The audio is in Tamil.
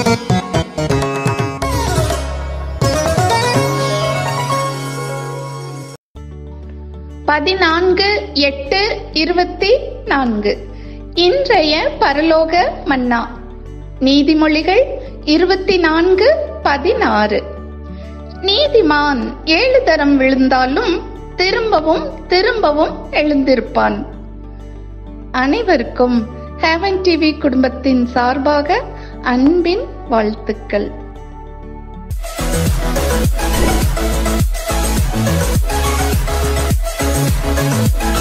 பதினான்கு எட்டு இருபத்தி நான்கு இன்றைய பரலோக மன்னா நீதிமொழிகள் இருபத்தி நான்கு பதினாறு நீதிமான் ஏழு தரம் விழுந்தாலும் திரும்பவும் திரும்பவும் எழுந்திருப்பான் அனைவருக்கும் ஹேவன் டிவி குடும்பத்தின் சார்பாக அன்பின் வாழ்த்துக்கள் Thank